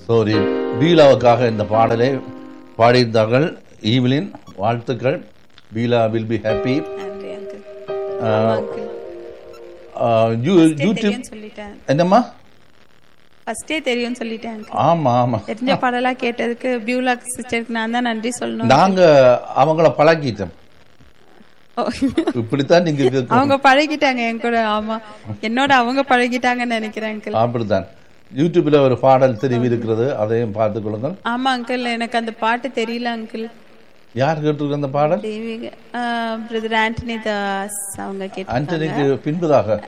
சோரி பீலாவுக்காக இந்த பாடலை பாடியிருந்தார்கள் ஈவிலின் வாழ்த்துக்கள் பீலா வில் பி ஹாப்பி நன்றி அங்கிள் அங்கிள் யூடியூப் தெரியும் சொல்லிட்டேன் என்னம்மா ஃபர்ஸ்டே தெரியும் சொல்லிட்டேன் அங்கிள் ஆமா ஆமா தெரிஞ்ச பாடலா கேட்டதுக்கு பியூலாக் சிஸ்டருக்கு நான் தான் நன்றி சொல்லணும் நாங்க அவங்கள பழக்கிட்டோம் ஓ. இப்படித்தான் நீங்க கேட்கணும். அவங்க பழகிட்டாங்க என் கூட ஆமா என்னோட அவங்க பழகிட்டாங்கன்னு நினைக்கிறேன் அங்கிள் அப்படித்தான் யூடியூப்ல ஒரு பாடல் தெரிவி இருக்கிறது அதையும் பார்த்துக் கொள்ளுங்கள் ஆமா அங்கிள் எனக்கு அந்த பாட்டு தெரியல அங்கிள் யார் கேட்டிருக்க அந்த பாடல் தெய்வீக பிரதர் ஆண்டனி தாஸ் அவங்க கேட்டு ஆண்டனிக்கு பின்புதாக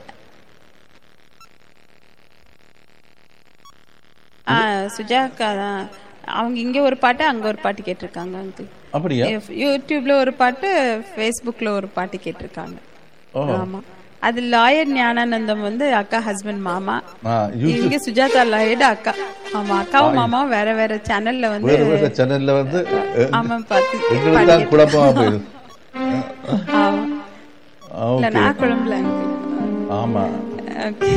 ஆ சுஜாக்கா தான் அவங்க இங்க ஒரு பாட்டு அங்க ஒரு பாட்டு கேட்டிருக்காங்க அங்கிள் அப்படியா யூடியூப்ல ஒரு பாட்டு ஃபேஸ்புக்ல ஒரு பாட்டு கேட்டிருக்காங்க ஓ ஆமா அது லாயர் ஞானானந்தம் வந்து அக்கா ஹஸ்பண்ட் மாமா ஆ, யூ- இங்க சுஜாதா லாயர்டு அக்கா ஆமா அக்காவும் மாமாவும் வேற வேற சேனல்ல வந்து வேறு வேறு சேனல்ல வந்து அஹ், ஆமா பார்த்து எங்களுக்கு தான் குழப்பமா போயிடுது ஆமா இல்ல ஓகே நான் குழம்புல ஆமா ஓகே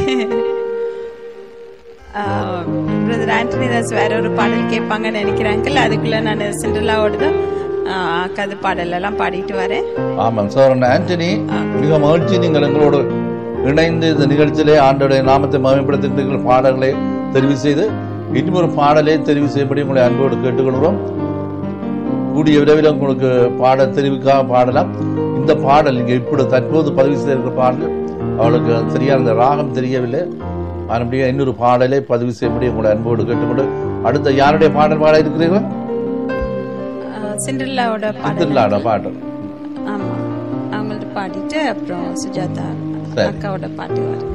பிரதர் ஆண்டனி தாஸ் வேற ஒரு பாடல் கேட்பாங்கன்னு நினைக்கிறேன் அங்கிள் அதுக்குள்ள நான் சிண்டலாவோட தான் கதை பாடல் எல்லாம் பாடிட்டு வரேன் ஆமாம் சார் ஆண்டனி மிக மகிழ்ச்சி நீங்கள் எங்களோடு இணைந்து இந்த நிகழ்ச்சியிலே ஆண்டோடைய நாமத்தை மகிமைப்படுத்துகின்ற பாடல்களை தெரிவு செய்து இன்னும் ஒரு பாடலை தெரிவு செய்யப்படி உங்களை அன்போடு கேட்டுக்கொள்கிறோம் கூடிய விரைவில் உங்களுக்கு பாட தெரிவுக்காக பாடலாம் இந்த பாடல் நீங்க இப்படி தற்போது பதிவு செய்திருக்கிற பாடல் அவளுக்கு சரியான அந்த ராகம் தெரியவில்லை மறுபடியும் இன்னொரு பாடலை பதிவு செய்யப்படி உங்களை அன்போடு கேட்டுக்கொண்டு அடுத்த யாருடைய பாடல் பாட இருக்கிறீர்கள் சிண்டலாவோட பாடல் திருவிழாட பாடல் ஆமா அவங்கள்ட்ட பாடிட்டு அப்புறம் சுஜாதா சரி. அக்காவோட பாட்டு வரும்